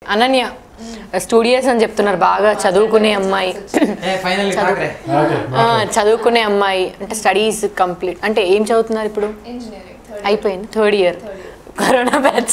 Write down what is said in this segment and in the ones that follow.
Ananya studios అని చెప్తున్నారు బాగా చదువుకునే అమ్మాయి ఫైనల్ కాకరే ఓకే ఆ, చదువుకునే అమ్మాయి అంటే స్టడీస్ కంప్లీట్ అంటే ఏం చదువుతున్నారు ఇప్పుడు ఇంజనీరింగ్ థర్డ్ అయిపోయింది third year Third year. Corona batch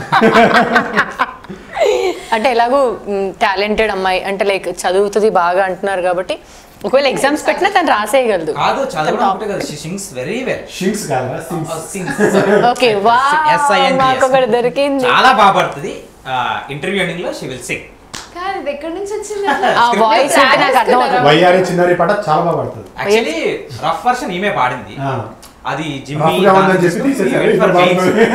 అంటే ఎలాగో టాలెంటెడ్ అమ్మాయి అంటే లైక్ చదువుతుంది బాగా అంటున్నారు కాబట్టి ఒకవేళ ఎగ్జామ్స్ పెట్టినా తను రాసేయగలదు కాదు చదవడం ఒకటే కదా షీ సింగ్స్ వెరీ వెల్ షింక్స్ కాదా సింగ్స్ ఓకే వా మాకు ఒకటి దొరికింది చాలా బాగా పడుతుంది ఇంటర్వ్యూ ఎండింగ్ లో షీ విల్ సింగ్ కాదు ఇది ఎక్కడి నుంచి వచ్చింది ఆ వాయిస్ అంటే నాకు అర్థం అవుతుంది వయ్యారి చిన్నారి పాట చాలా బాగా పడుతుంది యాక్చువల్లీ రఫ్ వర్షన్ ఈమె పాడింది ఆ. అది Rough గా ఉందని చెప్పి తీసేశారు. ఇప్పుడు బాగుంది.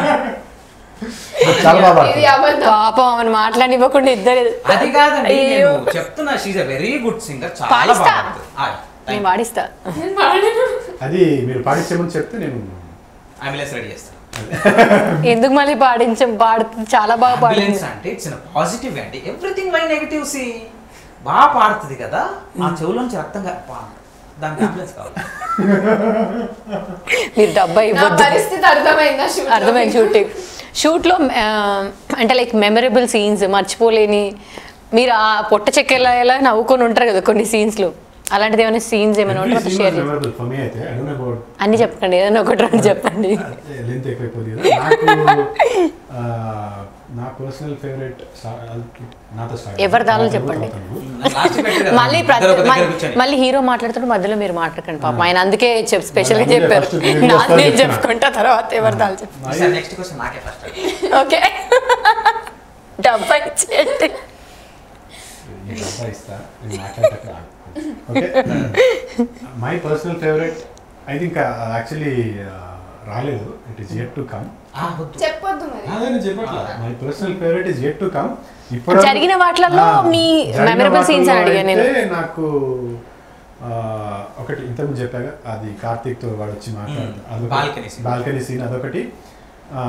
చాలా బాగా ఇది పడుతుంది అబద్ధం పాపం ఆమెను మాట్లాడివ్వకుండా ఇద్దరు అది కాదండి అయ్యో. నేను చెప్తున్నా she's a very good singer చాలా పాడిస్తా. బాగా పాడుతుంది ఆ, thank నేను you. వాడిస్తా నేను పాడను అది మీరు పాడించే ముందు చెప్తే నేను అంబులెన్స్ రెడీ చేస్తాను ఎందుకు మళ్ళీ పాడించాం పాడుతుంది చాలా బాగా పాడింది అంబులెన్స్ అంటే ఇట్స్ పాజిటివ్ అండి ఎవ్రీథింగ్ వై నెగటివ్ సి బాగా పాడుతుంది కదా ఆ చెవులోంచి రక్తం కా- పా- దానికి అంబులెన్స్ కావాలి మీరు డబ్బా నా ఇవ్వద్దు పరిస్థితి అర్థమైందా shoot లో? అర్థమైంది షూటింగ్ షూట్లో అంటే లైక్ మెమరబుల్ సీన్స్ మర్చిపోలేని మీరు ఆ పొట్ట చెక్కేలా ఎలా నవ్వుకొని ఉంటారు కదా కొన్ని సీన్స్లో అలాంటిది ఏమైనా సీన్స్ ఏమైనా ఉంటే షేర్ చేయండి ఫర్ మీ అయితే ఐ డోంట్ అబౌట్ అన్ని చెప్పండి ఏదైనా ఒకటి రెండు చెప్పండి లెంత్ ఎక్కువైపోతుంది కదా నాకు ఆ, నా పర్సనల్ ఫేవరెట్ నాతో స్టార్ట్ ఎవరి దానిలో చెప్పండి. Last కి పెట్టారు కదా, మళ్ళీ ఇద్దరు ప్రతి ఒక దగ్గర మళ్ళీ- కూర్చొని. మళ్ళీ హీరో మాట్లాడుతుంటే మధ్యలో మీరు మాట్లాడకండి పాపం ఆయన అందుకే చెప్ స్పెషల్గా అందుకే చెప్పారు first నేను నాది చెప్తాను నేను చెప్తున్నా. చెప్పుకుంటా తర్వాత ఎవరి దాని చెప్పు ఈసారి నెక్స్ట్ క్వశ్చన్ నాకే ఫస్ట్ ఓకే డబ్బా ఇచ్చేయండి ఇస్తా నేను మాట్లాడటప్పుడు ఆగు. Okay my personal favourite I think actually రాలేదు it is yet to come చెప్పొద్దు మరి అదే నేను చెప్పట్లా my personal favourite is yet to come ఇప్పుడు జరిగిన వాటిలలో మీ memorable scenes అని అడిగాను నేను. నాకు ఆ, ఒకటి ఇంతకుముందు చెప్పాగా అది కార్తీక్ తో వాడు వచ్చి మాట్లాడతాడు Balcony scene. బాల్కనీ సీన్ అదొకటి ఆ,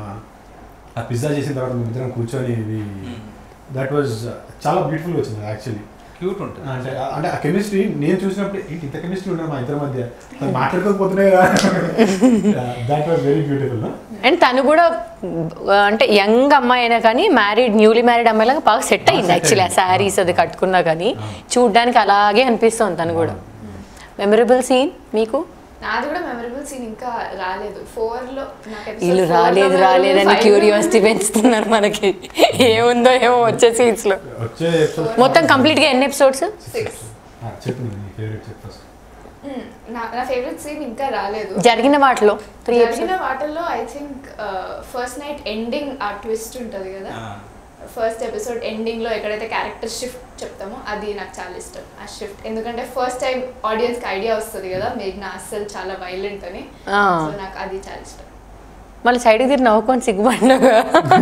ఆ పిజ్జా చేసిన తర్వాత మేమిద్దరం కూర్చొని దట్ వాజ్ చాలా బ్యూటిఫుల్ వచ్చింది యాక్చువల్లీ క్యూట్ ఉంటుంది అంటే అంటే ఆ కెమిస్ట్రీ నేను చూసినప్పుడు ఏంటి ఇంత కెమిస్ట్రీ ఉన్నా మా ఇద్దరి మధ్య అది మాట్లాడుకోకపోతున్నాయి కదా that was very beautiful and తను కూడా ఆ, అంటే యంగ్ అమ్మాయి అయినా కానీ మ్యారీడ్ న్యూలీ మ్యారీడ్ అమ్మాయిలాగా బాగా సెట్ అయింది set యాక్చువల్లీ ఆ అయింది. శారీస్ అది కట్టుకున్నా కానీ చూడ్డానికి అలాగే అనిపిస్తుంది తను కూడా మెమరబుల్ సీన్ మీకు నాది కూడా మెమరబుల్ సీన్ ఇంకా రాలేదు ఫోర్ లో నాకు episode వీళ్ళు four లో రాలేదు memorable, రాలేదని five లో క్యూరియాసిటీ పెంచుతున్నారు మనకి ఏముందో ఏమో వచ్చే సీన్స్ లో వచ్చే episodes- మొత్తం కంప్లీట్ గా ఎన్ని ఎపిసోడ్స్ Six. ఆ, చెప్పు నీ ఫేవరెట్ చెప్పు first. మ్మ్. నా నా ఫేవరెట్ సీన్ ఇంకా రాలేదు జరిగిన వాటిలో త్రీ జరిగిన వాటిల్లో I think first night ending ఆ ట్విస్ట్ ఉంటది కదా ఫస్ట్ ఎపిసోడ్ ఎండింగ్ లో ఎక్కడైతే క్యారెక్టర్ షిఫ్ట్ చెప్తామో అది నాకు చాలా ఇష్టం ఆ షిఫ్ట్ ఎందుకంటే ఫస్ట్ టైం ఆడియన్స్ కి ఐడియా వస్తుంది కదా మేఘ్నా అస్సలు చాలా వైలెంట్ అని సో నాకు అది చాలా ఇష్టం మళ్ళీ సైడ్ తిరిగి నవ్వుకొని సిగ్గుపడినాగా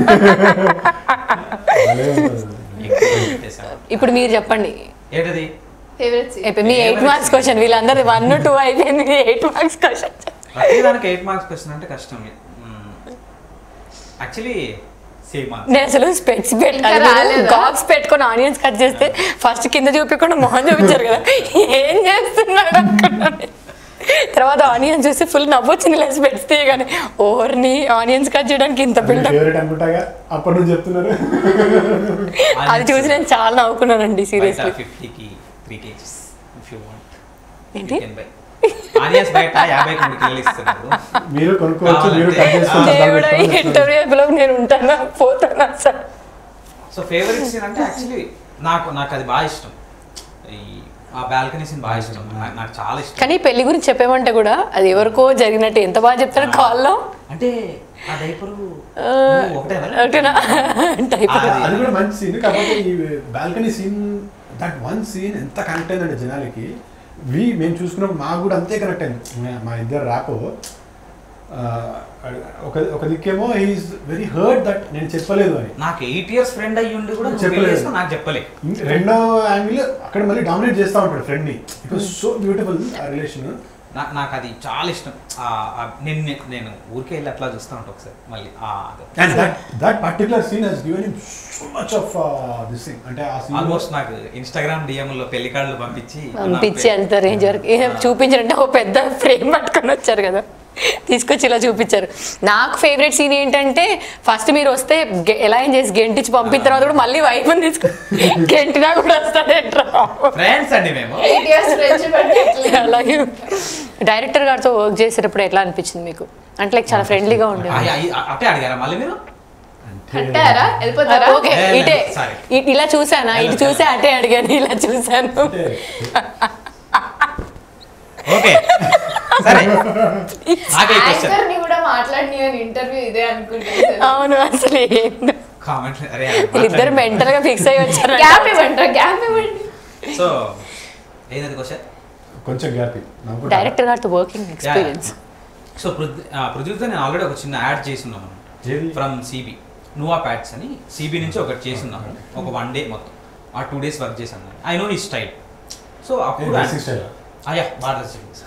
భలే ఉంటుంది. ఇప్పుడు మీరు చెప్పండి ఏంటది ఫేవరెట్ సీన్ అయిపోయి మీ ఎయిట్ మార్క్స్ క్వశ్చన్ వీళ్ళందరూ వన్ టూ అయిపోయింది ఎయిట్ మార్క్స్ క్వశ్చన్ ప్రతి దానికి ఎయిట్ మార్క్స్ క్వశ్చన్ అంటే కష్టం యాక్చువల్లీ సేమ్ నేను అసలు స్పెట్స్ ఇంకా పెట్టాను రాలేదా? గాక్స్ పెట్టుకొని ఆనియన్స్ కట్ చేస్తే ఫస్ట్ కింద చూపించకుండా మొహం చూపించారు కదా ఏం చేస్తున్నాడు అనుకున్నాను. తర్వాత ఆనియన్స్ చూసి ఫుల్ నవ్వొచ్చింది లేదు స్పెట్స్ తీయగానే ఓర్ని ఆనియన్స్ కట్ చేయడానికి ఇంత అది బిల్డప్ ఫేవరెట్ అనుకుంటాగా అప్పటి నుంచి చెప్తున్నారు అది చూసి నేను చాలా నవ్వుకున్నానండి సీరియస్లీ ఫిఫ్టీకి three kgs if you want ఏంటి ఆనియన్స్ బయట యాభై కొన్ని కిలోలు ఇస్తున్నారు మీరు కొనుక్కోవచ్చు మీరు కట్ చేసుకోవచ్చు దేవుడా ఈ ఇంటర్వ్యూలో నేను ఉంటానా పోతానా సార్ సో ఫేవరెట్ సీన్ అంటే యాక్చువల్లీ నాకు నాకు అది బాగా ఇష్టం ఈ ఆ బాల్కనీ సీన్ బాగా ఇష్టం నాకు- నాకు చాలా ఇష్టం కానీ పెళ్లి గురించి చెప్పేమంటే కూడా అది ఎవరికో జరిగినట్టు ఎంత బాగా చెప్తాడు కాల్లో అంటే ఆ డైపరు ఒకటేనా ఓకేనా టైప్ అది- అది కూడా మంచి సీన్ కాకపోతే ఈ balcony scene that one scene ఎంత కనెక్ట్ అయిందండి జనాలకి వి మేము చూసుకున్నప్పుడు మాకు కూడా అంతే కనెక్ట్ అయింది మా- మా ఇద్దరు ర్యాపో ఒక ఒక దిక్కేమో ఈజ్ వెరీ హర్ట్ దట్ నేను చెప్పలేదు అని నాకు ఎయిట్ ఇయర్స్ ఫ్రెండ్ అయ్యి ఉండి కూడా నువ్వు చెప్పలేదు. పెళ్లి చేసుకుని నాకు చెప్పలే ఇంక రెండో యాంగిల్ అక్కడ మళ్ళీ డామినేట్ చేస్తూ ఉంటాడు ఫ్రెండ్ ని ఇట్ వాస్ సో బ్యూటిఫుల్ ఆ రిలేషన్ నాకు నాకు అది చాలా ఇష్టం ఆ- ఆ నేను నేను- నేను ఊరికే వెళ్ళి అట్లా చూస్తూ ఉంటాను ఒకసారి మళ్ళీ ఆ and that that particular scene has given him so much of this thing అంటే ఆ సీన్ ఆల్మోస్ట్ నాకు ఇన్స్టాగ్రామ్ డిఎం లో పెళ్లి కార్డులు పంపించి పంపించి అంత రేంజ్ వరకు ఏ, చూపించారంటే ఒక పెద్ద ఫ్రేమ్ పట్టుకొని వచ్చారు కదా తీసుకొచ్చి ఇలా చూపించారు నాకు ఫేవరెట్ సీన్ ఏంటంటే ఫస్ట్ మీరు వస్తే గె- ఎలా ఏం చేసి గెంటించి పంపిన తర్వాత కూడా మళ్ళీ వైఫ్ని తీసుకు గెంటినా కూడా వస్తాడేట్రా ఫ్రెండ్స్ అండి మేము ఎయిట్ ఇయర్స్ ఫ్రెండ్షిప్ అంటే ఎట్లా? అలాగే డైరెక్టర్ గారితో వర్క్ చేసేటప్పుడు ఎట్లా అనిపించింది మీకు అంటే లైక్ చాలా ఫ్రెండ్లీగా ఉండేది అయ్య, అయ్య, అట్టే అడిగారా మళ్ళీ మీరు అంటారా వెళ్ళిపోతారా ఓకే ఏ, ఇటే లేదు, sorry. ఇ- ఇలా చూసానా ఇటు చూసే అటే అడిగాను ఇలా చూసాను అంటే ఓకే సరే నాకే క్వశ్చన్ యాంకర్ ని కూడా మాట్లాడిని ఇంటర్వ్యూ ఇదే అనుకుంటున్నాను అవును అసలు ఏందో కామెంట్ అరే వీళ్ళిద్దరు మెంటల్ గా ఫిక్స్ అయ్యి వచ్చారు గ్యాప్ ఇవ్వండి గ్యాప్ ఇవ్వండి సో ఏదది క్వశ్చన్ కొంచెం గ్యాప్ నాకు కూడా డైరెక్టర్ గారితో వర్కింగ్ ఎక్స్పీరియన్స్ సో పృథ్వీ ఆ, పృథ్వీతో నేను ఆల్రెడీ ఒక చిన్న యాడ్ చేసి ఉన్నాం ఏది? ఫ్రమ్ సిబి నువా ప్యాడ్స్ అని సిబి నుంచి ఒకటి చేసి ఉన్నాము ఒక వన్ డే మొత్తం ఆ టూ డేస్ వర్క్ చేశాను ఐ నో ఈ స్టైల్ సో అప్పుడు basic style ఆ? అయ్యా బాగా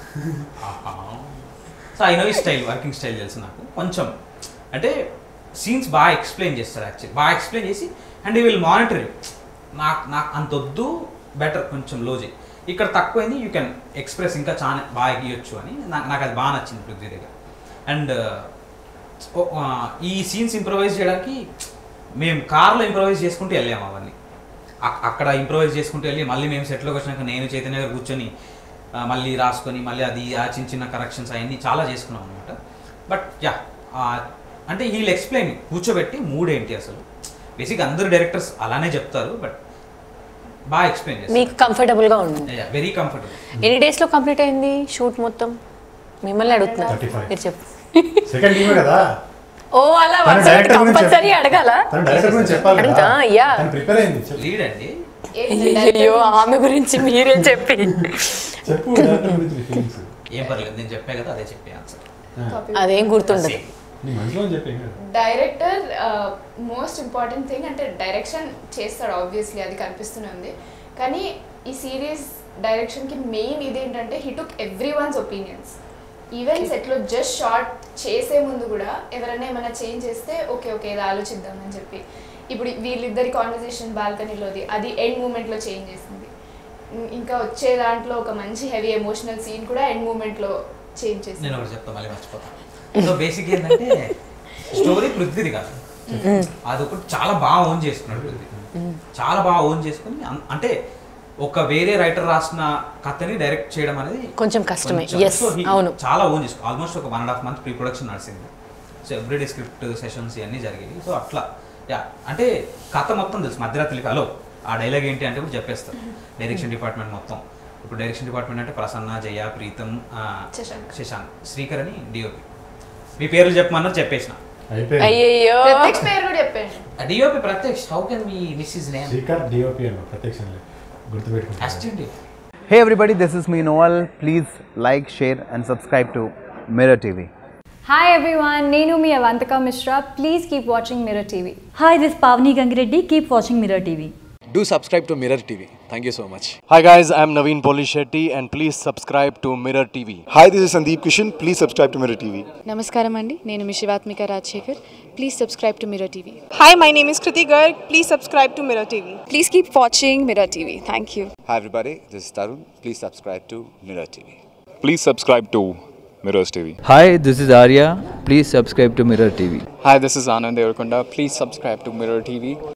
సో ఐ నో ఈ స్టైల్ వర్కింగ్ స్టైల్ తెలుసు నాకు కొంచెం అంటే సీన్స్ బాగా ఎక్స్ప్లెయిన్ చేస్తారు యాక్చువల్లీ బాగా ఎక్స్ప్లెయిన్ చేసి అండ్ ఈ విల్ మానిటర్ యూ నాకు నాకు అంత వద్దు బెటర్ కొంచెం లో చేయి ఇక్కడ తక్కువైంది యూ కెన్ ఎక్స్ప్రెస్ ఇంకా చాలా బాగా గీయొచ్చు అని నాకు నాకు అది బాగా నచ్చింది పృథ్వీ దగ్గర అండ్ ఈ సీన్స్ ఇంప్రవైజ్ చేయడానికి మేము కార్లో ఇంప్రవైజ్ చేసుకుంటూ వెళ్ళాము అవన్నీ అక్- అక్కడ ఇంప్రవైజ్ చేసుకుంటూ వెళ్ళి మళ్ళీ మేము సెట్లోకి వచ్చినాక నేను చైతన్య గారు కూర్చొని ఆ, మళ్ళీ రాసుకొని మళ్ళీ అది ఆ చిన్న చిన్న కరెక్షన్స్ అవన్నీ చాలా చేసుకున్నాం అనమాట బట్ యా అంటే వీళ్ళు ఎక్స్ప్లెయిన్ కూర్చోబెట్టి మూడ్ ఏంటి అసలు బేసిక్ అందరు డైరెక్టర్స్ అలానే చెప్తారు బట్ బాగా ఎక్స్ప్లెయిన్ చేస్తారు మీకు కంఫర్టబుల్ గా ఉంది వెరీ కంఫర్టబుల్ ఎన్ని డేస్ లో కంప్లీట్ అయింది షూట్ మొత్తం మిమ్మల్ని అడుగుతున్నారు 35. మీరు చెప్పు సెకండ్ టీమే కదా ఓ అలా తన డైరెక్టర్ గురించి కంపల్సరీ చెప్ప- అడగాల తన డైరెక్టర్ గురించి చెప్పాలి కదా అడుగుతా, yeah. తను ప్రిపేర్ అయింది చెప్పు. లీడ్ అండి అయ్యో ఆమె గురించి మీరే చెప్పి చెప్పు డైరెక్టర్ గురించి నీ ఫీలింగ్స్ ఏం పర్లేదు నేను చెప్పా కదా అదే చెప్పే ఆన్సర్ అదేం గుర్తుండదు నీ మనసులో చెప్పే కదా డైరెక్టర్ మోస్ట్ ఇంపార్టెంట్ థింగ్ అంటే డైరెక్షన్ చేస్తాడు ఆబ్వియస్లీ అది కనిపిస్తూనే ఉంది కానీ ఈ సిరీస్ డైరెక్షన్కి మెయిన్ ఇదేంటంటే he took every one's opinions even సెట్లో జస్ట్ షార్ట్ చేసే ముందు కూడా ఎవరైనా ఏమైనా చేంజ్ చేస్తే ఓకే ఓకే ఇది ఆలోచిద్దామని చెప్పి ఇప్పుడు వీళ్ళిద్దరి కాన్వర్జేషన్ బాల్కనీలోది అది ఎండ్ మూమెంట్లో చేంజ్ చేసింది ఇం- ఇంకా వచ్చే దాంట్లో ఒక మంచి హెవీ ఎమోషనల్ సీన్ కూడా ఎండ్ మూమెంట్లో చేంజ్ చేసింది నేను ఒకటి చెప్తా మళ్ళీ మర్చిపోతాను సో బేసిక్ ఏంటంటే స్టోరీ పృథ్వీది కాదు అది ఒకటి చాలా బాగా ఓన్ చేసుకున్నాడు పృథ్వీ చాలా బాగా ఓన్ చేసుకుని అన్- అంటే ఒక వేరే రైటర్ రాసిన కథని డైరెక్ట్ చేయడం అనేది కొంచెం కష్టమే. కొంచెం- Yes, so he అవును. చాలా ఓన్ చేసుకో ఆల్మోస్ట్ ఒక one and half month pre production నడిచింది సో ఎవ్రీడే స్క్రిప్ట్ సెషన్స్ ఇవన్నీ జరిగాయి సో అట్లా యా అంటే కథ మొత్తం తెలుసు మధ్యరాత్రి హలో ఆ డైలాగ్ ఏంటి అంటే కూడా చెప్పేస్తారు డైరెక్షన్ డిపార్ట్మెంట్ మొత్తం ఇప్పుడు డైరెక్షన్ డిపార్ట్మెంట్ అంటే ప్రసన్న జయ ప్రీతం ఆ, శశాంక్. శశాంక్ శ్రీకర్ అని డిఓపి మీ పేర్లు చెప్పమన్నా చెప్పేసిన అయిపోయింది అయ్యయ్యో ప్రత్యక్ష పేరు కూడా చెప్పండి డిఓపి ప్రత్యక్ష how can me miss is name Srikar DOP అన్న ప్రత్యక్షంలో గుర్తుపెట్టుకుంటా assistant Hey everybody, this is me Noel. Please like, share, and subscribe to Mirror TV. Hi everyone, Nenu mi Avantika Mishra. Please keep watching Mirror TV. Hi, this is Pavni Gangireddy. Keep watching Mirror TV. Do subscribe to Mirror TV. Thank you so much. Hi guys, I'm Naveen Polishetty and please subscribe to Mirror TV. Hi, this is Sandeep Kishan. Please subscribe to Mirror TV. నమస్కారం అండి నేను మీ Shivathmika Rajasekhar please subscribe to Mirror TV Hi, my name is Kriti Garg. Please subscribe to Mirror TV. Please keep watching Mirror TV thank you Hi, everybody. This is Tarun. Please subscribe to Mirror TV. Please subscribe to Mirrors TV. Hi, this is Arya. Please subscribe to Mirror TV. Hi, this is Anand Devarkonda. Please subscribe to Mirror TV.